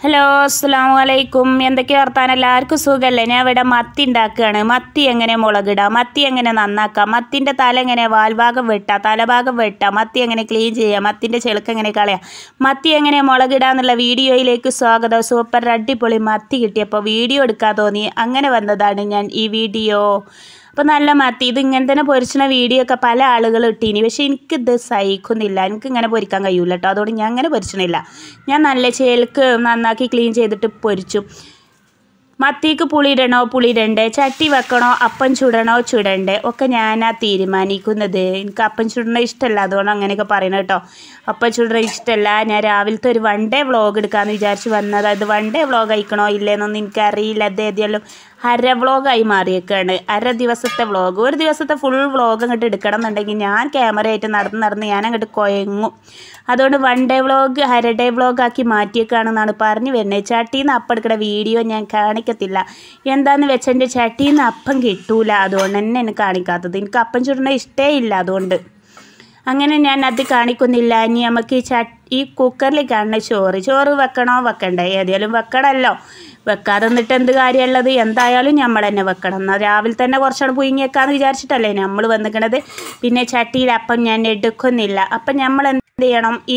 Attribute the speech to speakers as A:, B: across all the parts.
A: hello അസ്സാം വലൈക്കും എന്തൊക്കെ വർത്താനം എല്ലാവർക്കും സുഖമല്ലേ ഞാൻ ഇവിടെ മത്തി ഉണ്ടാക്കുകയാണ് മത്തി എങ്ങനെ മുളകിടുക മത്തി എങ്ങനെ നന്നാക്കാം മത്തിൻ്റെ തല എങ്ങനെ വാൽഭാഗം വെട്ടുക തലഭാഗം വെട്ടുക മത്തി എങ്ങനെ ക്ലീൻ ചെയ്യുക മത്തിൻ്റെ ചെളുക്ക് എങ്ങനെ കളയുക മത്തി എങ്ങനെ മുളകിടുക എന്നുള്ള വീഡിയോയിലേക്ക് സ്വാഗതം സൂപ്പർ അടിപൊളി മത്തി കിട്ടിയപ്പോൾ വീഡിയോ എടുക്കാൻ തോന്നി അങ്ങനെ വന്നതാണ് ഞാൻ ഈ വീഡിയോ അപ്പോൾ നല്ല മത്തി ഇത് ഇങ്ങനെ തന്നെ പൊരിച്ചണ വീഡിയോ ഒക്കെ പല ആളുകൾ ഇട്ടീനി പക്ഷേ എനിക്കിത് സഹിക്കുന്നില്ല എനിക്ക് ഇങ്ങനെ പൊരിക്കാൻ കഴിയൂല കേട്ടോ അതുകൊണ്ട് ഞാൻ അങ്ങനെ പൊരിച്ചണില്ല ഞാൻ നല്ല ചേൽക്ക് നന്നാക്കി ക്ലീൻ ചെയ്തിട്ട് പൊരിച്ചു മത്തിക്ക് പുളിയിടണോ പുളിയിടണ്ടേ ചട്ടി വെക്കണോ അപ്പം ചുടണോ ചുടണ്ടേ ഒക്കെ ഞാനാ തീരുമാനിക്കുന്നത് എനിക്ക് അപ്പം ചുടണ ഇഷ്ടമല്ല അതുകൊണ്ട് അങ്ങനെയൊക്കെ പറയണം കേട്ടോ അപ്പം ചുടണ ഇഷ്ടമല്ല ഞാൻ രാവിലത്തെ ഒരു വൺ ഡേ വ്ളോഗ് എടുക്കാമെന്ന് വിചാരിച്ച് വന്നത് അത് വൺ ഡേ വ്ളോഗ് അയക്കണോ ഇല്ലേന്നൊന്നും എനിക്കറിയില്ല അത് ഏതെങ്കിലും അര വ്ളോഗായി മാറിയേക്കാണ് അര ദിവസത്തെ വ്ളോഗ് ഒരു ദിവസത്തെ ഫുൾ വ്ളോഗ് അങ്ങോട്ട് എടുക്കണം എന്നുണ്ടെങ്കിൽ ഞാൻ ക്യാമറയായിട്ട് നടന്ന് നടന്ന് ഞാൻ അങ്ങോട്ട് കൊയങ്ങും അതുകൊണ്ട് വൺ ഡേ വ്ളോഗ് അര ഡേ വ്ളോഗ് ആക്കി മാറ്റിയേക്കാണെന്നാണ് പറഞ്ഞു വരുന്നത് ചട്ടിയിൽ നിന്ന് അപ്പം എടുക്കുന്ന വീഡിയോ ഞാൻ കാണിക്കത്തില്ല എന്താന്ന് വെച്ചാൽ എൻ്റെ ചട്ടിയിൽ നിന്ന് അപ്പം കിട്ടൂല അതുകൊണ്ട് തന്നെ എനിക്ക് കാണിക്കാത്തത് എനിക്ക് അപ്പം ചുടണ ഇഷ്ടേ ഇല്ല അതുകൊണ്ട് അങ്ങനെ ഞാൻ അത് കാണിക്കുന്നില്ല ഇനി നമുക്ക് ഈ ചട്ട് ഈ കുക്കറിൽ കാണുന്ന ചോറ് ചോറ് വെക്കണോ വെക്കണ്ടേ ഏതായാലും വെക്കണമല്ലോ വെക്കാതെ നിന്നിട്ട് എന്ത് കാര്യമുള്ളത് എന്തായാലും നമ്മൾ തന്നെ വെക്കണം എന്നാൽ രാവിലെ തന്നെ കുറച്ചാണ് പുഴുങ്ങിയേക്കാന്ന് വിചാരിച്ചിട്ടല്ലേ നമ്മൾ വന്നിക്കണത് പിന്നെ ചട്ടിയിൽ അപ്പം ഞാൻ എടുക്കുന്നില്ല അപ്പം നമ്മൾ എന്ത് ചെയ്യണം ഈ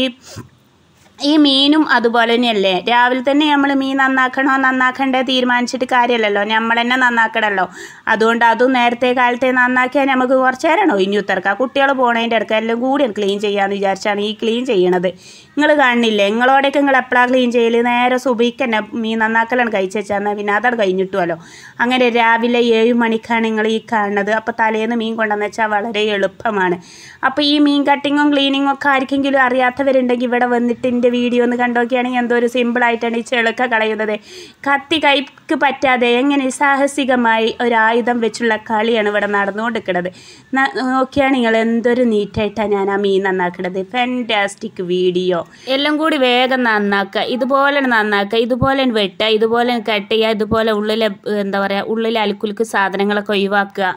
A: ഈ മീനും അതുപോലെ തന്നെയല്ലേ രാവിലെ തന്നെ നമ്മൾ മീൻ നന്നാക്കണോ നന്നാക്കണ്ടേ തീരുമാനിച്ചിട്ട് കാര്യമല്ലല്ലോ നമ്മൾ തന്നെ നന്നാക്കണമല്ലോ അതുകൊണ്ട് അതും നേരത്തെ കാലത്തെ നന്നാക്കിയാൽ നമുക്ക് കുറച്ച് നേരമാണോ ഒഴിഞ്ഞു ഉത്തർക്കാം കുട്ടികൾ പോണതിൻ്റെ അടുക്ക എല്ലാം കൂടി ക്ലീൻ ചെയ്യാമെന്ന് വിചാരിച്ചാണ് ഈ ക്ലീൻ ചെയ്യണത് നിങ്ങൾ കാണുന്നില്ലേ നിങ്ങളോടൊക്കെ നിങ്ങൾ എപ്പോഴാണ് ക്ലീൻ ചെയ്യൽ നേരെ സുബിക്ക് തന്നെ മീൻ നന്നാക്കലാണ് കഴിച്ച് വെച്ചാൽ പിന്നെ അതവിടെ കഴിഞ്ഞിട്ടുമല്ലോ അങ്ങനെ രാവിലെ ഏഴ് മണിക്കാണ് നിങ്ങൾ ഈ കാണുന്നത് അപ്പോൾ തലേന്ന് മീൻ കൊണ്ടുവന്ന് വെച്ചാൽ വളരെ എളുപ്പമാണ് അപ്പോൾ ഈ മീൻ കട്ടിങ്ങും ക്ലീനിങ്ങും ഒക്കെ ആർക്കെങ്കിലും അറിയാത്തവരുണ്ടെങ്കിൽ ഇവിടെ വന്നിട്ട് എൻ്റെ വീഡിയോ ഒന്ന് കണ്ടോക്കുകയാണെങ്കിൽ എന്തോ ഒരു സിമ്പിളായിട്ടാണ് ഈ ചെളുക്ക കളയുന്നത് കത്തി കൈക്ക് പറ്റാതെ എങ്ങനെ സാഹസികമായി ഒരു ആയുധം വെച്ചുള്ള കളിയാണ് ഇവിടെ നടന്നുകൊണ്ടിരിക്കുന്നത് നോക്കിയാണ് നിങ്ങൾ എന്തൊരു നീറ്റായിട്ടാണ് ഞാൻ ആ മീൻ നന്നാക്കുന്നത് ഫാൻറ്റാസ്റ്റിക് വീഡിയോ എല്ലാം കൂടി വേഗം നന്നാക്കുക ഇതുപോലെ നന്നാക്കുക ഇതുപോലെ വെട്ടുക ഇതുപോലെ കട്ട് ചെയ്യുക ഇതുപോലെ ഉള്ളിലെ എന്താ പറയുക ഉള്ളിലെ അലുക്കുലുക്ക് സാധനങ്ങളൊക്കെ ഒഴിവാക്കുക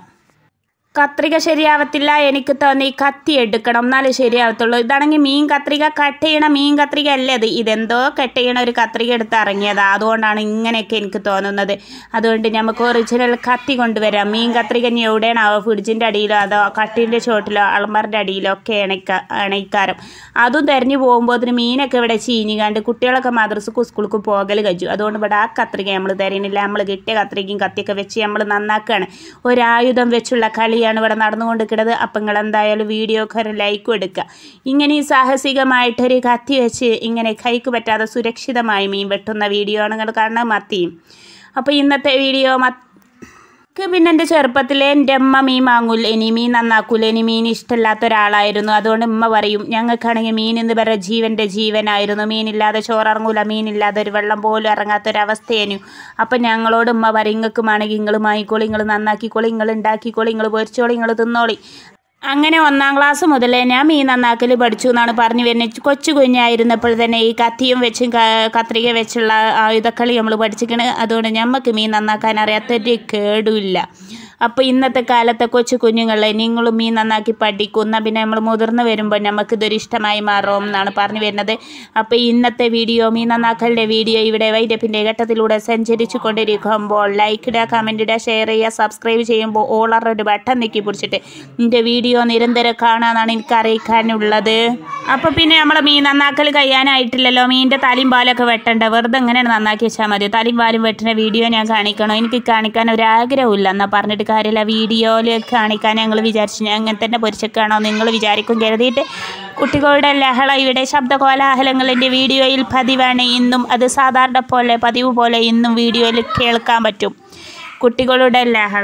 A: കത്രിക ശരിയാവത്തില്ല എനിക്ക് തോന്നി കത്തി എടുക്കണം എന്നാലേ ശരിയാവത്തുള്ളൂ ഇതാണെങ്കിൽ മീൻ കത്രിക കട്ട് ചെയ്യണ മീൻ കത്രിക അല്ലേ അത് ഇതെന്തോ കട്ട് ചെയ്യണ ഒരു കത്രിക എടുത്ത് ഇറങ്ങിയതാ അതുകൊണ്ടാണ് ഇങ്ങനെയൊക്കെ എനിക്ക് തോന്നുന്നത് അതുകൊണ്ട് നമുക്ക് ഒറിജിനൽ കത്തി കൊണ്ടുവരാം മീൻ കത്രിക ഇനി എവിടെയാണാവോ ഫ്രിഡ്ജിൻ്റെ അടിയിലോ അതോ കട്ടിൻ്റെ ചോട്ടിലോ അളമ്പറിൻ്റെ അടിയിലോ ഒക്കെ ഇണക്ക ഇണയിക്കാരം അതും തെരഞ്ഞു പോകുമ്പോൾ അതിന് മീനൊക്കെ ഇവിടെ ചീഞ്ഞിക്കാണ്ട് കുട്ടികളൊക്കെ മദ്രസക്കും സ്കൂൾക്കും പോകൽ കഴിച്ചു അതുകൊണ്ട് ഇവിടെ ആ കത്രിക നമ്മൾ തരുന്നില്ല നമ്മൾ കിട്ടിയ കത്രികയും കത്തിയൊക്കെ വെച്ച് നമ്മൾ നന്നാക്കുകയാണ് ഒരായുധം വെച്ചുള്ള കളിയാണ് ഇവിടെ നടന്നുകൊണ്ടിരിക്കുന്നത് അപ്പം നിങ്ങൾ എന്തായാലും വീഡിയോക്ക് ഒരു ലൈക്കും എടുക്കുക ഇങ്ങനെ ഈ സാഹസികമായിട്ടൊരു കത്തി വെച്ച് ഇങ്ങനെ കൈക്ക് പറ്റാതെ സുരക്ഷിതമായി മീൻ വെട്ടുന്ന വീഡിയോ ആണ് നിങ്ങൾ കാണുന്നത് മത്തിയും അപ്പോൾ ഇന്നത്തെ വീഡിയോ മത്ത് എനിക്ക് പിന്നെ എൻ്റെ ചെറുപ്പത്തിലെ എൻ്റെ അമ്മ മീൻ വാങ്ങൂല ഇനി മീൻ നന്നാക്കൂല ഇനി മീൻ ഇഷ്ടമില്ലാത്ത ഒരാളായിരുന്നു അതുകൊണ്ട് ഉമ്മ പറയും ഞങ്ങൾക്കാണെങ്കിൽ മീൻ എന്ന് പറയുക ജീവൻ്റെ ജീവനായിരുന്നു മീനില്ലാതെ ചോറിറങ്ങൂല മീനില്ലാതെ ഒരു വെള്ളം പോലും ഇറങ്ങാത്തൊരവസ്ഥയേനു അപ്പം ഞങ്ങളോട് ഉമ്മ പറയും നിങ്ങൾക്ക് വേണമെങ്കിൽ നിങ്ങൾ വാങ്ങിക്കോളി നിങ്ങൾ നന്നാക്കിക്കോളി നിങ്ങൾ ഉണ്ടാക്കിക്കോളി നിങ്ങൾ പൊരിച്ചോളി നിങ്ങൾ തിന്നോളി അങ്ങനെ ഒന്നാം ക്ലാസ് മുതലേ ഞാൻ മീൻ നന്നാക്കൽ പഠിച്ചു എന്നാണ് പറഞ്ഞു വരുന്നത് കൊച്ചു കുഞ്ഞായിരുന്നപ്പോൾ തന്നെ ഈ കത്തിയും വെച്ചും കത്രിക വെച്ചുള്ള ആയുധക്കളി നമ്മൾ പഠിച്ചിക്കണ് അതുകൊണ്ട് ഞമ്മക്ക് മീൻ നന്നാക്കാൻ അറിയാത്തൊരു കേടുമില്ല അപ്പോൾ ഇന്നത്തെ കാലത്തെ കൊച്ചു കുഞ്ഞുങ്ങളെ നിങ്ങളും മീൻ നന്നാക്കി പഠിക്കുന്ന പിന്നെ നമ്മൾ മുതിർന്ന് വരുമ്പോൾ നമുക്ക് ഇതൊരു ഇഷ്ടമായി മാറും എന്നാണ് പറഞ്ഞു വരുന്നത് അപ്പോൾ ഇന്നത്തെ വീഡിയോ മീൻ നന്നാക്കലിൻ്റെ വീഡിയോ ഇവിടെ വൈരപ്പിൻ്റെ ഘട്ടത്തിലൂടെ സഞ്ചരിച്ചു കൊണ്ടിരിക്കുമ്പോൾ ലൈക്ക് ഇടുക കമൻറ്റ് ഇടുക ഷെയർ ചെയ്യുക സബ്സ്ക്രൈബ് ചെയ്യുമ്പോൾ ഓളർ ഒരു ബട്ടൺ നീക്കി പിടിച്ചിട്ട് എൻ്റെ വീഡിയോ നിരന്തരം കാണാമെന്നാണ് എനിക്ക് അറിയിക്കാനുള്ളത് അപ്പോൾ പിന്നെ നമ്മളെ മീൻ നന്നാക്കൽ കഴിയാനായിട്ടില്ലല്ലോ മീനിൻ്റെ തലയും പാലൊക്കെ വെട്ടണ്ട വെറുതെ എങ്ങനെയാണ് നന്നാക്കി വെച്ചാൽ മതി തലയും പാലും വെട്ടുന്ന വീഡിയോ ഞാൻ കാണിക്കണോ എനിക്ക് കാണിക്കാൻ ഒരാഗ്രഹമില്ല എന്നാൽ പറഞ്ഞിട്ട് കാര്യമില്ല വീഡിയോയിൽ കാണിക്കാൻ ഞങ്ങൾ വിചാരിച്ചു ഞാൻ അങ്ങനെ തന്നെ പൊരിച്ചേക്കാണോ നിങ്ങൾ വിചാരിക്കും കരുതിയിട്ട് കുട്ടികളുടെ ലഹള ഇവിടെ ശബ്ദ കോലാഹലങ്ങളിൻ്റെ വീഡിയോയിൽ പതിവാണ് ഇന്നും അത് സാധാരണ പോലെ പതിവ് പോലെ ഇന്നും വീഡിയോയിൽ കേൾക്കാൻ പറ്റും കുട്ടികളുടെ ലഹള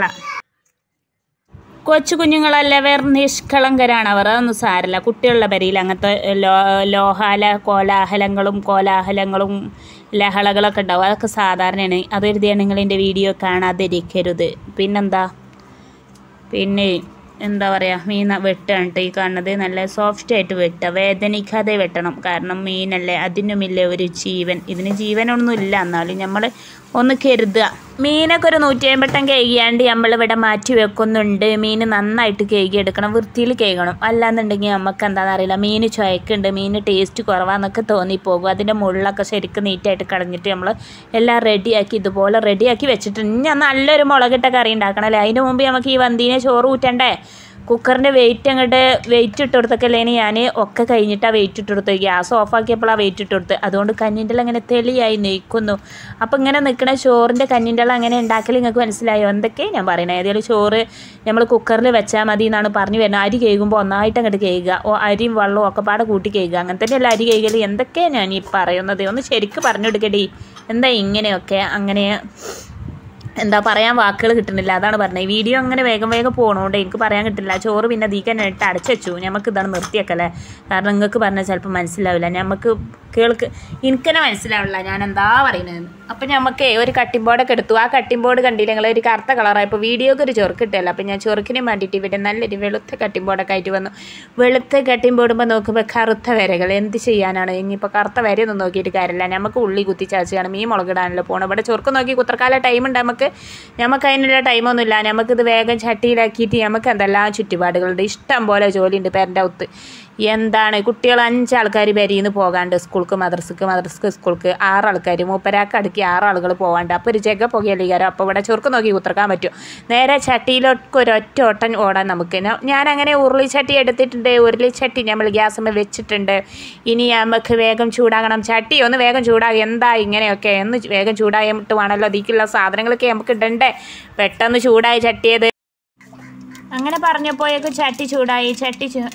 A: കൊച്ചു കുഞ്ഞുങ്ങളല്ല വേറെ നിഷ്കളങ്കരാണ് അവർ അതൊന്നും സാരല്ല കുട്ടികളുടെ പരിയിൽ അങ്ങനത്തെ ലോ ലോഹാല കോലാഹലങ്ങളും കോലാഹലങ്ങളും ലഹളകളൊക്കെ ഉണ്ടാവും അതൊക്കെ സാധാരണയാണ് അതൊരുതിയാണ് നിങ്ങൾ എൻ്റെ വീഡിയോ കാണാതിരിക്കരുത് പിന്നെന്താ പിന്നെ എന്താ പറയുക മീൻ വെട്ടുകയാണ് കേട്ടോ ഈ കാണുന്നത് നല്ല സോഫ്റ്റ് ആയിട്ട് വെട്ടുക വേദനിക്കാതെ വെട്ടണം കാരണം മീനല്ലേ അതിനുമില്ലേ ഒരു ജീവൻ ഇതിന് ജീവനൊന്നും ഇല്ല എന്നാലും നമ്മൾ ഒന്ന് കരുതുക മീനൊക്കെ ഒരു നൂറ്റി അമ്പട്ടം കേകിയാണ്ട് നമ്മളിവിടെ മാറ്റി വെക്കുന്നുണ്ട് മീൻ നന്നായിട്ട് കേകി എടുക്കണം വൃത്തിയിൽ കേൾക്കണം അല്ലാന്നുണ്ടെങ്കിൽ നമുക്ക് എന്താണെന്ന് അറിയില്ല മീൻ ചുയക്കുണ്ട് മീൻ ടേസ്റ്റ് കുറവാന്നൊക്കെ തോന്നിപ്പോകും അതിൻ്റെ മുള്ളൊക്കെ ശരിക്കും നീറ്റായിട്ട് കളഞ്ഞിട്ട് നമ്മൾ എല്ലാം റെഡിയാക്കി ഇതുപോലെ റെഡിയാക്കി വെച്ചിട്ടുണ്ട് ഞാൻ നല്ലൊരു മുളകിട്ട കറി ഉണ്ടാക്കണം അല്ലേ അതിന് മുമ്പ് നമുക്ക് ഈ വന്തീനെ ചോറ് ഊറ്റണ്ടേ കുക്കറിൻ്റെ വെയിറ്റ് അങ്ങോട്ട് വെയിറ്റ് ഇട്ട് കൊടുത്തൊക്കെ ഞാൻ ഒക്കെ കഴിഞ്ഞിട്ടാണ് വെയിറ്റ് ഇട്ട് കൊടുത്തത് ഗ്യാസ് ഓഫാക്കിയപ്പോഴാണ് വെയിറ്റ് ഇട്ട് കൊടുത്തത് അതുകൊണ്ട് കഞ്ഞിൻ്റെ അങ്ങനെ തെളിയായി നിൽക്കുന്നു അപ്പോൾ ഇങ്ങനെ നിൽക്കുന്ന ചോറിൻ്റെ കഞ്ഞിൻ്റെ അങ്ങനെ ഉണ്ടാക്കൽ നിങ്ങൾക്ക് മനസ്സിലായോ എന്തൊക്കെ ഞാൻ പറയുന്നത് ഏതെങ്കിലും ചോറ് നമ്മൾ കുക്കറിൽ വെച്ചാൽ മതി എന്നാണ് പറഞ്ഞു വരുന്നത് അരി കേൾക്കുമ്പോൾ ഒന്നായിട്ട് അങ്ങോട്ട് കേൾക്കുക ഓ അരിയും വെള്ളവും ഒക്കെ പാടെ കൂട്ടി കേൾക്കുക അങ്ങനെ തന്നെയല്ല അരി കേൾക്കൽ എന്തൊക്കെയാണ് ഞാൻ ഈ പറയുന്നത് ഒന്ന് ശരിക്കും പറഞ്ഞു കൊടുക്കടി എന്താ ഇങ്ങനെയൊക്കെ അങ്ങനെ എന്താ പറയാൻ വാക്കുകൾ കിട്ടുന്നില്ല അതാണ് പറഞ്ഞത് വീഡിയോ അങ്ങനെ വേഗം വേഗം പോകണോണ്ട് എനിക്ക് പറയാൻ കിട്ടില്ല ചോറ് പിന്നെ ദീക്ക് തന്നെ ഇട്ട് അടച്ചു വെച്ചു നമുക്ക് ഇതാണ് നിർത്തിയേക്കല്ലേ കാരണം നിങ്ങൾക്ക് പറഞ്ഞാൽ ചിലപ്പോൾ മനസ്സിലാവില്ല നമുക്ക് കേൾക്ക് എനിക്ക് തന്നെ മനസ്സിലാവില്ല ഞാൻ എന്താ പറയുന്നത് അപ്പം നമുക്ക് ഒരു കട്ടിംഗ് ബോർഡൊക്കെ എടുത്തു ആ കട്ടിംഗ് ബോർഡ് കണ്ടില്ല നിങ്ങൾ ഒരു കറുത്ത കളറായപ്പോൾ വീഡിയോക്ക് ഒരു ചൊറുക്ക് കിട്ടില്ല അപ്പം ഞാൻ ചൊറുക്കിന് വേണ്ടിയിട്ട് ഇവിടെ നല്ലൊരു വെളുത്ത കട്ടിംഗ് ബോർഡൊക്കെ ആയിട്ട് വന്നു വെളുത്ത കട്ടിംഗ് ബോർഡുമ്പോൾ നോക്കുമ്പോൾ കറുത്ത വരകൾ എന്ത് ചെയ്യാനാണ് ഇനിയിപ്പോൾ കറുത്ത വരയൊന്നും നോക്കിയിട്ട് കാര്യമില്ല നമുക്ക് ഉള്ളി കുത്തി ചാച്ചാണ് മീൻ മുളകിടാനല്ലോ പോകണം ഇവിടെ ചൊറുക്ക് നോക്കി കുത്രക്കാല ടൈം ഉണ്ട് നമുക്ക് നമുക്ക് അതിനുള്ള ടൈമൊന്നുമില്ല നമുക്കിത് വേഗം ചട്ടിയിലാക്കിയിട്ട് നമുക്ക് എന്തെല്ലാം ചുറ്റുപാടുകളുണ്ട് ഇഷ്ടം പോലെ ജോലിയുണ്ട് പേരൻ്റെ ഒത്ത് എന്താണ് കുട്ടികൾ അഞ്ചാൾക്കാർ പെരിയിൽ നിന്ന് പോകാണ്ട് സ്കൂൾക്ക് മദ്രസക്ക് മദ്രസക്ക് സ്കൂൾക്ക് ആറാൾക്കാർ മൂപ്പരാക്ക് അടുക്കി ആറാളുകൾ പോകാണ്ട് അപ്പോൾ ഒരു ജഗ പുകയല്ലിക്കാരോ അപ്പോൾ ഇവിടെ ചുരുക്കം നോക്കി കുത്തിറക്കാൻ പറ്റും നേരെ ചട്ടിയിലൊക്കെ ഒരൊറ്റ ഓട്ടം ഓടാൻ നമുക്ക് ഞാ- ഞാൻ അങ്ങനെ ഉരുളിച്ചട്ടി എടുത്തിട്ടുണ്ട് ഉരുളിച്ചട്ടി നമ്മൾ ഗ്യാസുമ്മ വെച്ചിട്ടുണ്ട് ഇനി നമുക്ക് വേഗം ചൂടാകണം ചട്ടി ഒന്ന് വേഗം ചൂടാകും എന്താ ഇങ്ങനെയൊക്കെ ഒന്ന് വേഗം ചൂടായിട്ട് വേണമല്ലോ അതിലേക്കുള്ള സാധനങ്ങളൊക്കെ നമുക്ക് ഇടണ്ടേ പെട്ടെന്ന് ചൂടായി ചട്ടിയത് അങ്ങനെ പറഞ്ഞപ്പോഴേക്കും ചട്ടി ചൂടായി ചട്ടി ചൂ-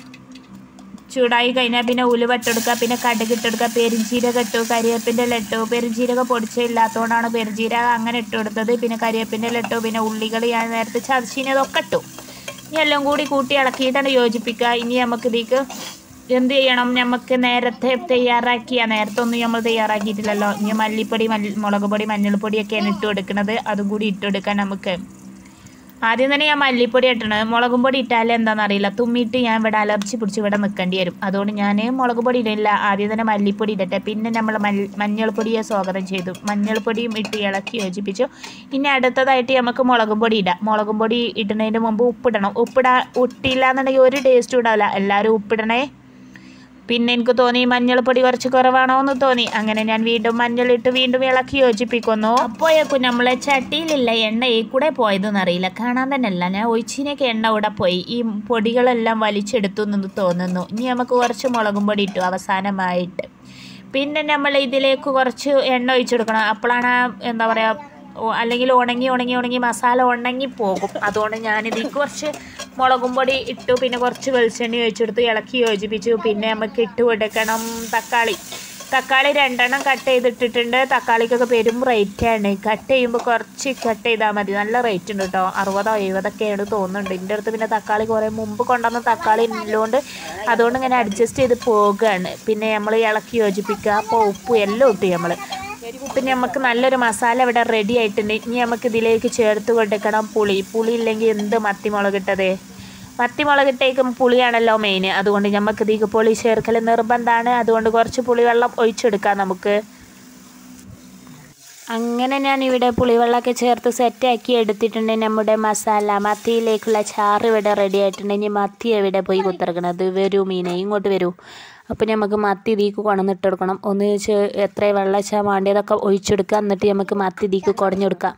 A: ചൂടായി കഴിഞ്ഞാൽ പിന്നെ ഉലുവ ഇട്ടെടുക്കുക പിന്നെ കടുക് ഇട്ടെടുക്കുക പെരുംജീരകം ഇട്ടു കരിവേപ്പിൻ്റെ ഇല ഇട്ടു പെരുംജീരകം പൊടിച്ചില്ലാത്തതുകൊണ്ടാണ് പെരുംജീരകം അങ്ങനെ ഇട്ട് കൊടുത്തത് പിന്നെ കരിവേപ്പിൻ്റെ ഇല ഇട്ടു പിന്നെ ഉള്ളികൾ ഞാൻ നേരത്തെ ചതച്ചിനതൊക്കെ ഇട്ടു ഇനി എല്ലാം കൂടി കൂട്ടി ഇളക്കിയിട്ടാണ് യോജിപ്പിക്കുക ഇനി നമുക്ക് ഇതിക്ക് എന്ത് ചെയ്യണം നമുക്ക് നേരത്തെ തയ്യാറാക്കിയ നേരത്തെ ഒന്നും നമ്മൾ തയ്യാറാക്കിയിട്ടില്ലല്ലോ ഇനി മല്ലിപ്പൊടി മല്ലി മുളക് പൊടി മഞ്ഞൾപ്പൊടിയൊക്കെയാണ് ഇട്ട് കൊടുക്കുന്നത് അതും കൂടി ഇട്ട് കൊടുക്കാൻ നമുക്ക് ആദ്യം തന്നെ ഞാൻ മല്ലിപ്പൊടി ഇട്ടണത് മുളകും പൊടി ഇട്ടാലേ എന്താണെന്ന് അറിയില്ല തുമ്മിയിട്ട് ഞാൻ ഇവിടെ അലർജി പിടിച്ച് ഇവിടെ നിൽക്കേണ്ടി വരും അതുകൊണ്ട് ഞാൻ മുളക് പൊടി ഇടില്ല ആദ്യം തന്നെ മല്ലിപ്പൊടി ഇടട്ടെ പിന്നെ നമ്മൾ മഞ്ഞൾപ്പൊടിയെ സ്വാഗതം ചെയ്തു മഞ്ഞൾപ്പൊടിയും ഇട്ട് ഇളക്കി യോജിപ്പിച്ചു ഇനി അടുത്തതായിട്ട് നമുക്ക് മുളകും പൊടി ഇടാം മുളകും പൊടി ഇടുന്നതിന് മുമ്പ് ഉപ്പിടണം ഉപ്പിടാ ഇട്ടില്ല എന്നുണ്ടെങ്കിൽ ഒരു ടേസ്റ്റും ഉണ്ടാവില്ല എല്ലാവരും ഉപ്പിടണേ പിന്നെ എനിക്ക് തോന്നി മഞ്ഞൾപ്പൊടി കുറച്ച് കുറവാണോ എന്ന് തോന്നി അങ്ങനെ ഞാൻ വീണ്ടും മഞ്ഞളിട്ട് വീണ്ടും ഇളക്കി യോജിപ്പിക്കുന്നു അപ്പോഴേക്കും നമ്മളെ ചട്ടിയിലില്ല എണ്ണ ഈ കൂടെ പോയതെന്ന് അറിയില്ല കാണാൻ തന്നെ അല്ല ഞാൻ ഒഴിച്ചിനൊക്കെ എണ്ണ ഇവിടെ പോയി ഈ പൊടികളെല്ലാം വലിച്ചെടുത്തു എന്ന് തോന്നുന്നു ഇനി നമുക്ക് കുറച്ച് മുളകും പൊടി ഇട്ടു അവസാനമായിട്ട് പിന്നെ നമ്മൾ ഇതിലേക്ക് കുറച്ച് എണ്ണ ഒഴിച്ചെടുക്കണം അപ്പോഴാണ് ആ എന്താ പറയുക ഓ- അല്ലെങ്കിൽ ഉണങ്ങി ഉണങ്ങി ഉണങ്ങി മസാല ഉണങ്ങി പോകും അതുകൊണ്ട് ഞാനിതിൽ കുറച്ച് മുളകും പൊടി ഇട്ടു പിന്നെ കുറച്ച് വെളിച്ചെണ്ണ ഒഴിച്ചെടുത്ത് ഇളക്കി യോജിപ്പിച്ചു പിന്നെ നമുക്ക് ഇട്ട് കൊടുക്കണം തക്കാളി തക്കാളി രണ്ടെണ്ണം കട്ട് ചെയ്തിട്ടിട്ടുണ്ട് തക്കാളിക്കൊക്കെ പെരും റേറ്റാണ് കട്ട് ചെയ്യുമ്പോൾ കുറച്ച് കട്ട് ചെയ്താൽ മതി നല്ല റേറ്റ് ഉണ്ട് കേട്ടോ അറുപതോ എഴുപതൊക്കെയാണ് തോന്നുന്നുണ്ട് എൻ്റെ അടുത്ത് പിന്നെ തക്കാളി കുറേ മുമ്പ് കൊണ്ടുവന്ന തക്കാളി ഉള്ളതുകൊണ്ട് അതുകൊണ്ട് ഇങ്ങനെ അഡ്ജസ്റ്റ് ചെയ്ത് പോകുകയാണ് പിന്നെ നമ്മൾ ഇളക്കി യോജിപ്പിക്കുക അപ്പോൾ ഉപ്പ് എല്ലാം ഇട്ടു നമ്മൾ പിന്നെ നമുക്ക് നല്ലൊരു മസാല ഇവിടെ റെഡി ആയിട്ടുണ്ട് ഇനി നമുക്ക് ഇതിലേക്ക് ചേർത്ത് കൊടുക്കണം പുളി പുളി ഇല്ലെങ്കിൽ എന്ത് മത്തിമുളക് ഇട്ടത് മത്തിമുളകിട്ടേക്കും പുളിയാണല്ലോ മെയിൻ അതുകൊണ്ട് നമുക്ക് ഇതിലേക്ക് പുളി ചേർക്കൽ നിർബന്ധമാണ് അതുകൊണ്ട് കുറച്ച് പുളിവെള്ളം ഒഴിച്ചെടുക്കാം നമുക്ക് അങ്ങനെ ഞാൻ ഇവിടെ പുളിവെള്ളമൊക്കെ ചേർത്ത് സെറ്റാക്കി എടുത്തിട്ടുണ്ട് നമ്മുടെ മസാല മത്തിയിലേക്കുള്ള ചാറ് ഇവിടെ റെഡി ആയിട്ടുണ്ട് ഇനി മത്തി എവിടെ പോയി കുത്തിറക്കണത് വരൂ മീനെ ഇങ്ങോട്ട് വരൂ അപ്പോൾ നമുക്ക് മത്തി ഇതിക്ക് കൊണ്ടുവന്നിട്ട് കൊടുക്കണം ഒന്ന് ചെ എത്ര വെള്ളം വെച്ചാൽ വേണ്ടിയതൊക്കെ ഒഴിച്ചെടുക്കുക എന്നിട്ട് നമുക്ക് മത്തി ഇതിക്ക് കുടഞ്ഞെടുക്കാം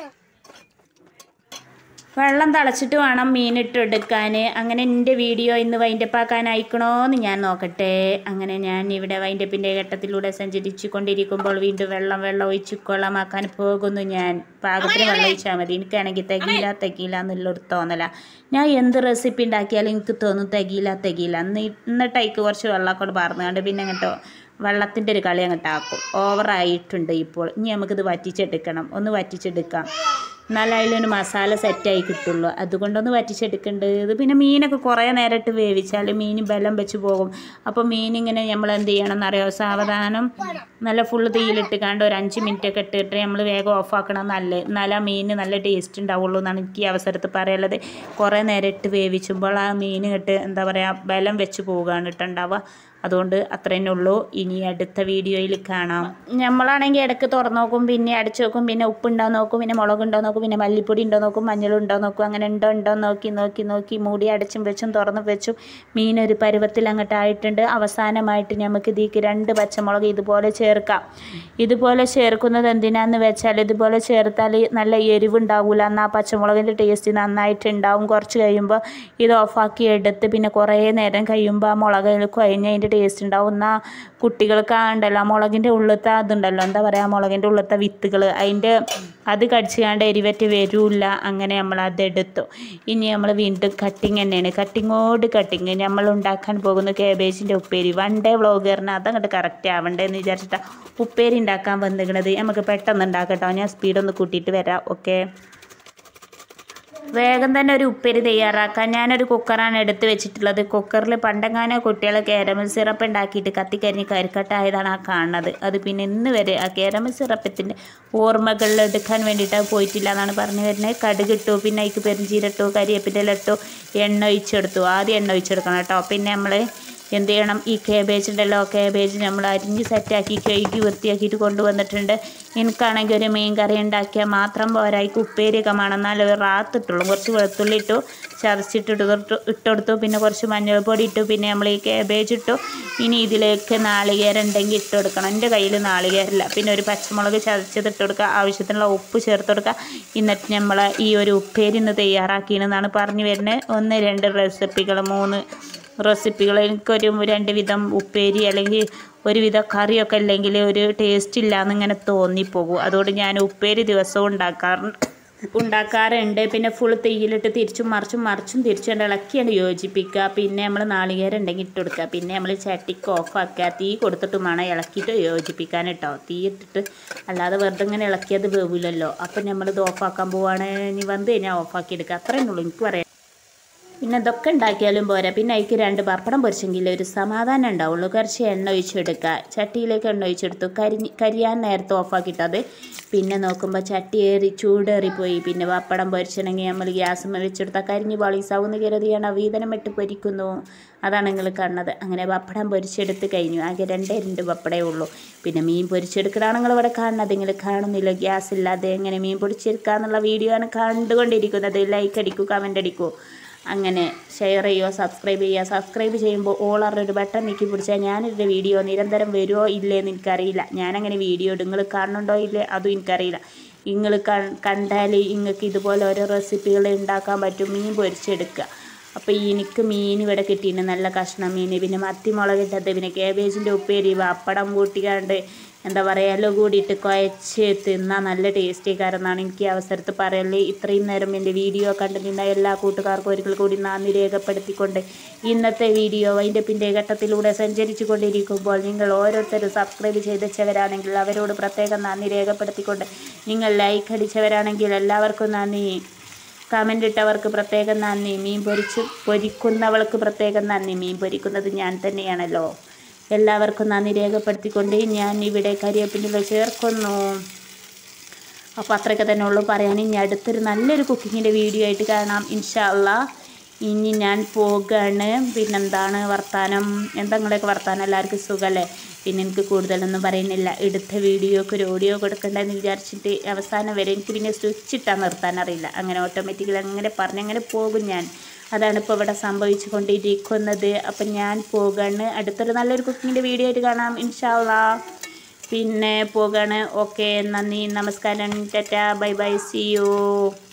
A: വെള്ളം തിളച്ചിട്ട് വേണം മീനിട്ട് എടുക്കാൻ അങ്ങനെ എൻ്റെ വീഡിയോ ഇന്ന് വൈൻഡപ്പാക്കാൻ അയക്കണോ എന്ന് ഞാൻ നോക്കട്ടെ അങ്ങനെ ഞാൻ ഇവിടെ വൈൻഡപ്പിൻ്റെ ഘട്ടത്തിലൂടെ സഞ്ചരിച്ചു കൊണ്ടിരിക്കുമ്പോൾ വീണ്ടും വെള്ളം വെള്ളം ഒഴിച്ച് കൊള്ളമാക്കാൻ പോകുന്നു ഞാൻ പാകത്തിന് വെള്ളം ഒഴിച്ചാൽ മതി എനിക്കാണെങ്കിൽ തികയില്ല തികയില്ല എന്നുള്ളൊരു തോന്നല ഞാൻ എന്ത് റെസിപ്പി ഉണ്ടാക്കിയാലും എനിക്ക് തോന്നും തികയില്ല തികയില്ല എന്ന് എന്നിട്ട് അതിക്ക് കുറച്ച് വെള്ളം കൊണ്ട് പറഞ്ഞുകൊണ്ട് പിന്നെ അങ്ങോട്ടോ വെള്ളത്തിൻ്റെ ഒരു കളി അങ്ങോട്ട് ആക്കും ഓവറായിട്ടുണ്ട് ഇപ്പോൾ ഇനി നമുക്കിത് വറ്റിച്ചെടുക്കണം ഒന്ന് വറ്റിച്ചെടുക്കാം എന്നാലേ അതിലൊരു മസാല സെറ്റായി കിട്ടുള്ളൂ അതുകൊണ്ടൊന്ന് വറ്റിച്ചെടുക്കേണ്ടത് ഇത് പിന്നെ മീനൊക്കെ കുറേ നേരിട്ട് വേവിച്ചാൽ മീൻ ബലം വെച്ച് പോകും അപ്പോൾ മീൻ ഇങ്ങനെ നമ്മൾ എന്ത് ചെയ്യണം എന്നറിയോ സാവധാനം നല്ല ഫുള്ള് തീയിലിട്ട് കണ്ട് ഒരു അഞ്ച് മിനിറ്റ് ഒക്കെ ഇട്ടിട്ട് നമ്മൾ വേഗം ഓഫാക്കണം നല്ലത് എന്നാലും ആ മീൻ നല്ല ടേസ്റ്റ് ഉണ്ടാവുള്ളൂ എന്നാണ് എനിക്ക് ഈ അവസരത്തിൽ പറയാനുള്ളത് കുറേ നേരം ഇട്ട് വേവിച്ചുമ്പോൾ ആ മീൻ ഇട്ട് എന്താ പറയുക ബലം വെച്ച് പോവുകയാണ് ഇട്ടുണ്ടാവുക അതുകൊണ്ട് അത്രേനെ ഉള്ളൂ ഇനി അടുത്ത വീഡിയോയിൽ കാണാം നമ്മളാണെങ്കിൽ ഇടയ്ക്ക് തുറന്നു നോക്കും പിന്നെ അടച്ചു നോക്കും പിന്നെ ഉപ്പുണ്ടോ നോക്കും പിന്നെ മുളകുണ്ടോ നോക്കും പിന്നെ മല്ലിപ്പൊടി ഉണ്ടോ നോക്കും മഞ്ഞളുണ്ടോ നോക്കും അങ്ങനെ ഉണ്ടോ ഉണ്ടോ നോക്കി നോക്കി നോക്കി മൂടി അടച്ചും വെച്ചും തുറന്ന് വെച്ചും മീൻ ഒരു പരുവത്തിൽ അങ്ങോട്ട് ആയിട്ടുണ്ട് അവസാനമായിട്ട് നമുക്ക് ഇതിലേക്ക് രണ്ട് പച്ചമുളക് ഇതുപോലെ ചേർക്കാം ഇതുപോലെ ചേർക്കുന്നത് എന്തിനാന്ന് വെച്ചാൽ ഇതുപോലെ ചേർത്താൽ നല്ല എരിവുണ്ടാവില്ല എന്നാൽ പച്ചമുളകിൻ്റെ ടേസ്റ്റ് നന്നായിട്ടുണ്ടാവും കുറച്ച് കഴിയുമ്പോൾ ഇത് ഓഫാക്കി എടുത്ത് പിന്നെ കുറേ നേരം കഴിയുമ്പോൾ ആ മുളക് കുഴഞ്ഞ് അതിൻ്റെ ടേസ്റ്റ് ഉണ്ടാവും എന്നാൽ കുട്ടികൾക്ക് ആ ഉണ്ടല്ലോ ആ മുളകിൻ്റെ ഉള്ളത്തെ അതുണ്ടല്ലോ എന്താ പറയുക മുളകിൻ്റെ ഉള്ളത്തെ വിത്തുകൾ അതിൻ്റെ അത് കടിച്ചുകൊണ്ട് എരിവറ്റ് വരില്ല അങ്ങനെ നമ്മൾ അതെടുത്തു ഇനി നമ്മൾ വീണ്ടും കട്ടിങ് തന്നെയാണ് കട്ടിങ്ങോട് കട്ടിങ് നമ്മൾ ഉണ്ടാക്കാൻ പോകുന്ന കേബേജിൻ്റെ ഉപ്പേരി വൺ ഡേ വ്ളോഗറിന് അതങ്ങോട്ട് കറക്റ്റ് ആവണ്ടേ എന്ന് വിചാരിച്ചിട്ടാണ് ഉപ്പേരി ഉണ്ടാക്കാൻ വന്നിരിക്കണത് നമുക്ക് പെട്ടെന്ന് ഉണ്ടാക്കട്ടോ ഞാൻ സ്പീഡൊന്ന് കൂട്ടിയിട്ട് വരാം ഓക്കെ വേഗം തന്നെ ഒരു ഉപ്പേരി തയ്യാറാക്കാൻ ഞാനൊരു കുക്കറാണ് എടുത്ത് വെച്ചിട്ടുള്ളത് കുക്കറിൽ പണ്ടെങ്ങാനോ കുട്ടികൾ കാരമൽ സിറപ്പ് ഉണ്ടാക്കിയിട്ട് കത്തിക്കരിഞ്ഞ് കരിക്കട്ടായതാണ് ആ കാണുന്നത് അത് പിന്നെ ഇന്ന് വരെ ആ കാരമൽ സിറപ്പത്തിൻ്റെ ഓർമ്മകളിൽ എടുക്കാൻ വേണ്ടിയിട്ട് അത് പോയിട്ടില്ല എന്നാണ് പറഞ്ഞു വരുന്നത് കടുകിട്ടു പിന്നെ അതിക്ക് പെരിഞ്ചീരട്ടു കരിയേപ്പിൻ്റെ ഇട്ടു എണ്ണ ഒഴിച്ചെടുത്തു ആദ്യം എണ്ണ ഒഴിച്ചെടുക്കണം കേട്ടോ പിന്നെ നമ്മൾ എന്ത് ചെയ്യണം ഈ കേബേജ് ഉണ്ടല്ലോ കേബേജ് നമ്മൾ അരിഞ്ഞ് സെറ്റാക്കി കഴുകി വൃത്തിയാക്കിയിട്ട് കൊണ്ടുവന്നിട്ടുണ്ട് എനിക്കാണെങ്കിൽ ഒരു മീൻ കറി ഉണ്ടാക്കിയാൽ മാത്രം പോരാ ഈ ഉപ്പേരിയൊക്കെ വേണം എന്നാലും ഒരു റാത്തിട്ടുള്ളൂ കുറച്ച് വെളുത്തുള്ളി ഇട്ടു ചതച്ചിട്ടിട്ട് ഇട്ടെടുത്തു പിന്നെ കുറച്ച് മഞ്ഞൾപ്പൊടി ഇട്ടു പിന്നെ നമ്മൾ ഈ കേബേജ് ഇട്ടു ഇനി ഇതിലേക്ക് നാളികേരം ഉണ്ടെങ്കിൽ ഇട്ട് കൊടുക്കണം എൻ്റെ കയ്യിൽ നാളികേരമില്ല പിന്നെ ഒരു പച്ചമുളക് ചതച്ചത് ഇട്ട് കൊടുക്കുക ആവശ്യത്തിനുള്ള ഉപ്പ് ചേർത്ത് കൊടുക്കുക എന്നിട്ട് നമ്മൾ ഈ ഒരു ഉപ്പേരി ഇന്ന് തയ്യാറാക്കിയെന്നാണ് പറഞ്ഞു വരുന്നത് ഒന്ന് രണ്ട് റെസിപ്പികൾ മൂന്ന് റെസിപ്പികൾ എനിക്കൊരു രണ്ട് വിധം ഉപ്പേരി അല്ലെങ്കിൽ ഒരു വിധം കറിയൊക്കെ അല്ലെങ്കിൽ ഒരു ടേസ്റ്റ് ഇല്ലാന്ന് ഇങ്ങനെ തോന്നിപ്പോകും അതുകൊണ്ട് ഞാൻ ഉപ്പേരി ദിവസവും ഉണ്ടാക്കാറുണ്ട് ഉണ്ടാക്കാറുണ്ട് പിന്നെ ഫുൾ തീയിലിട്ട് തിരിച്ചും മറിച്ചും മറിച്ചും തിരിച്ചുകൊണ്ട് ഇളക്കിയാണ് യോജിപ്പിക്കുക പിന്നെ നമ്മൾ നാളികേരം ഉണ്ടെങ്കിൽ ഇട്ട് കൊടുക്കുക പിന്നെ നമ്മൾ ചട്ടിക്ക് ഓഫാക്കുക തീ കൊടുത്തിട്ട് വേണം ഇളക്കിയിട്ട് യോജിപ്പിക്കാൻ കേട്ടോ തീ ഇട്ടിട്ട് അല്ലാതെ വെറുതെ ഇങ്ങനെ ഇളക്കിയത് വേവില്ലല്ലോ അപ്പം നമ്മളിത് ഓഫാക്കാൻ പോവാണ് ഇനി വന്ന് കഴിഞ്ഞാൽ ഓഫാക്കി എടുക്കുക അത്രയേ ഉള്ളൂ എനിക്ക് പറയാം പിന്നെ ഇതൊക്കെ ഉണ്ടാക്കിയാലും പോരാ പിന്നെ അതിക്ക് രണ്ട് പപ്പടം പൊരിച്ചെങ്കിൽ ഒരു സമാധാനം ഉണ്ടാവുള്ളൂ കുറച്ച് എണ്ണ ഒഴിച്ചെടുക്കുക ചട്ടിയിലേക്ക് എണ്ണ ഒഴിച്ചെടുത്തു കരിഞ്ഞ് കരിയാൻ നേരത്തെ ഓഫാക്കിയിട്ടത് പിന്നെ നോക്കുമ്പോൾ ചട്ടി ഏറി ചൂടേറിപ്പോയി പിന്നെ പപ്പടം പൊരിച്ചണമെങ്കിൽ നമ്മൾ ഗ്യാസ് വെച്ചെടുത്താൽ കരിഞ്ഞ് പാളീസാവുന്ന കരുതിയാണ് വീതനം ഇട്ട് പൊരിക്കുന്നു അതാണ് നിങ്ങൾ കാണുന്നത് അങ്ങനെ പപ്പടം പൊരിച്ചെടുത്ത് കഴിഞ്ഞു ആകെ രണ്ടേ രണ്ട് പപ്പടേ ഉള്ളൂ പിന്നെ മീൻ പൊരിച്ചെടുക്കലാണ് നിങ്ങൾ ഇവിടെ കാണുന്നത് നിങ്ങൾ കാണുന്നില്ല ഗ്യാസ് ഇല്ലാതെ എങ്ങനെ മീൻ പൊരിച്ചെടുക്കുക എന്നുള്ള വീഡിയോ ആണ് കണ്ടുകൊണ്ടിരിക്കുന്നത് ലൈക്ക് അടിക്കൂ കമൻ്റ് അടിക്കൂ അങ്ങനെ ഷെയർ ചെയ്യുക സബ്സ്ക്രൈബ് ചെയ്യുക സബ്സ്ക്രൈബ് ചെയ്യുമ്പോൾ ഓളറുടെ ഒരു ബട്ടൺ നീക്കി പിടിച്ചാൽ ഞാനിൻ്റെ വീഡിയോ നിരന്തരം വരുമോ ഇല്ലേ എന്ന് എനിക്കറിയില്ല ഞാനങ്ങനെ വീഡിയോ ഇടും നിങ്ങൾ കാണുന്നുണ്ടോ ഇല്ലേ അതും എനിക്കറിയില്ല നിങ്ങൾ കണ്ടാൽ നിങ്ങൾക്ക് ഇതുപോലെ ഓരോ റെസിപ്പികൾ ഉണ്ടാക്കാൻ പറ്റും മീൻ പൊരിച്ചെടുക്കുക അപ്പോൾ എനിക്ക് മീൻ ഇവിടെ കിട്ടിയിട്ടുണ്ട് നല്ല കഷ്ണം മീൻ പിന്നെ മത്തിമുളകിട്ടത് പിന്നെ കേബേജിൻ്റെ ഉപ്പേരി പപ്പടം കൂട്ടിക്കാണ്ട് എന്താ പറയുക എല്ലാം കൂടിയിട്ട് കുഴച്ച് തിന്നാൽ നല്ല ടേസ്റ്റി കാരണമെന്നാണ് എനിക്ക് ഈ അവസരത്തിൽ പറയല് ഇത്രയും നേരം എൻ്റെ വീഡിയോ കണ്ടു നിന്ന എല്ലാ കൂട്ടുകാർക്കും ഒരിക്കൽ കൂടി നന്ദി രേഖപ്പെടുത്തിക്കൊണ്ട് ഇന്നത്തെ വീഡിയോ അതിൻ്റെ പിന്നെ ഘട്ടത്തിലൂടെ സഞ്ചരിച്ചു കൊണ്ടിരിക്കുമ്പോൾ നിങ്ങൾ ഓരോരുത്തരും സബ്സ്ക്രൈബ് ചെയ്തവരാണെങ്കിൽ അവരോട് പ്രത്യേകം നന്ദി രേഖപ്പെടുത്തിക്കൊണ്ട് നിങ്ങൾ ലൈക്ക് അടിച്ചവരാണെങ്കിൽ എല്ലാവർക്കും നന്ദി കമൻ്റ് ഇട്ടവർക്ക് പ്രത്യേകം നന്ദി മീൻ പൊരിച്ച് പൊരിക്കുന്നവൾക്ക് പ്രത്യേകം നന്ദി മീൻ പൊരിക്കുന്നത് ഞാൻ തന്നെയാണല്ലോ എല്ലാവർക്കും നന്ദി രേഖപ്പെടുത്തിക്കൊണ്ട് ഞാൻ ഇവിടെ കരിവേപ്പിൻ്റെ ചേർക്കുന്നു അപ്പോൾ അത്രയൊക്കെ തന്നെ ഉള്ളൂ പറയാൻ ഇനി അടുത്തൊരു നല്ലൊരു കുക്കിങ്ങിൻ്റെ വീഡിയോ ആയിട്ട് കാണാം ഇൻഷാ അല്ലാ ഇനി ഞാൻ പോകാണ് പിന്നെന്താണ് വർത്താനം എന്താ നിങ്ങളെയൊക്കെ വർത്താനം എല്ലാവർക്കും സുഖമല്ലേ പിന്നെ എനിക്ക് കൂടുതലൊന്നും പറയുന്നില്ല എടുത്ത വീഡിയോക്ക് ഒരു ഓഡിയോ കൊടുക്കണ്ടെന്ന് വിചാരിച്ചിട്ട് അവസാനം വരെ എനിക്ക് പിന്നെ സ്വിച്ച് ഇട്ടാൽ നിർത്താൻ അറിയില്ല അങ്ങനെ ഓട്ടോമാറ്റിക്കലി അങ്ങനെ പറഞ്ഞങ്ങനെ പോകും ഞാൻ അതാണ് ഇപ്പോൾ ഇവിടെ സംഭവിച്ചു കൊണ്ടിരിക്കുന്നത് അപ്പം ഞാൻ പോകാണ് അടുത്തൊരു നല്ലൊരു കുക്കിങ്ങിൻ്റെ വീഡിയോ ആയിട്ട് കാണാം ഇൻഷാല്ലാ പിന്നെ പോകാണ് ഓക്കെ നന്ദി നമസ്കാരം tata bye bye see U